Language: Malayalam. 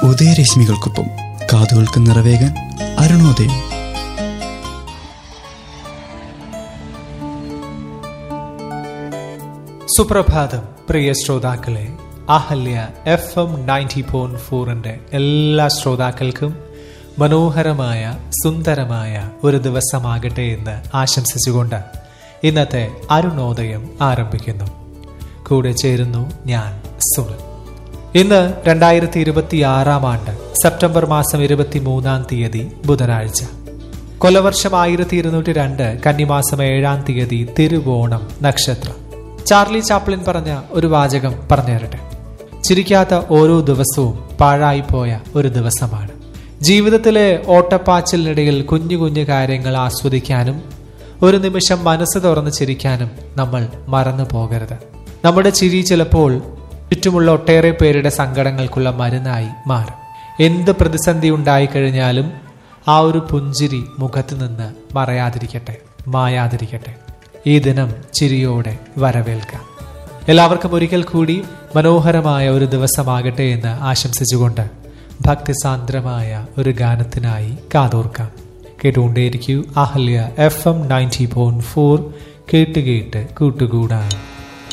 ഉദയരശ്മികൾക്കൊപ്പം കാതുകൾക്ക് നിറവേകാൻ അരുണോദയം സുപ്രഭാതം പ്രിയ ശ്രോതാക്കളെ Ahalya F M ninety point ഫോറിന്റെ എല്ലാ ശ്രോതാക്കൾക്കും മനോഹരമായ സുന്ദരമായ ഒരു ദിവസമാകട്ടെ എന്ന് ആശംസിച്ചുകൊണ്ട് ഇന്നത്തെ അരുണോദയം ആരംഭിക്കുന്നു കൂടെ ചേരുന്നു ഞാൻ സുനിൽ ഇന്ന് രണ്ടായിരത്തി ഇരുപത്തി ആറാം ആണ്ട് സെപ്റ്റംബർ മാസം ഇരുപത്തി മൂന്നാം തീയതി ബുധനാഴ്ച കൊലവർഷം ആയിരത്തി ഇരുന്നൂറ്റി രണ്ട് കന്നിമാസം ഏഴാം തീയതി തിരുവോണം നക്ഷത്രം ചാർലി ചാപ്ലിൻ പറഞ്ഞ ഒരു വാചകം പറഞ്ഞു തരട്ടെ ചിരിക്കാത്ത ഓരോ ദിവസവും പാഴായിപ്പോയ ഒരു ദിവസമാണ് ജീവിതത്തിലെ ഓട്ടപ്പാച്ചിലിനിടയിൽ കുഞ്ഞു കുഞ്ഞു കാര്യങ്ങൾ ആസ്വദിക്കാനും ഒരു നിമിഷം മനസ്സ് തുറന്ന് ചിരിക്കാനും നമ്മൾ മറന്നു പോകരുത് നമ്മുടെ ചിരി ചിലപ്പോൾ ചുറ്റുമുള്ള ഒട്ടേറെ പേരുടെ സങ്കടങ്ങൾക്കുള്ള മരുന്നായി മാറും എന്ത് പ്രതിസന്ധി ഉണ്ടായിക്കഴിഞ്ഞാലും ആ ഒരു പുഞ്ചിരി മുഖത്ത് നിന്ന് മറയാതിരിക്കട്ടെ മായാതിരിക്കട്ടെ ഈ ദിനം ചിരിയോടെ വരവേൽക്കാം എല്ലാവർക്കും ഒരിക്കൽ കൂടി മനോഹരമായ ഒരു ദിവസമാകട്ടെ എന്ന് ആശംസിച്ചുകൊണ്ട് ഭക്തിസാന്ദ്രമായ ഒരു ഗാനത്തിനായി കാതോർക്കാം കേട്ടുകൊണ്ടേയിരിക്കൂ Ahalya F M ninety point four കേട്ട് കേട്ട് കൂട്ടുകൂടാൻ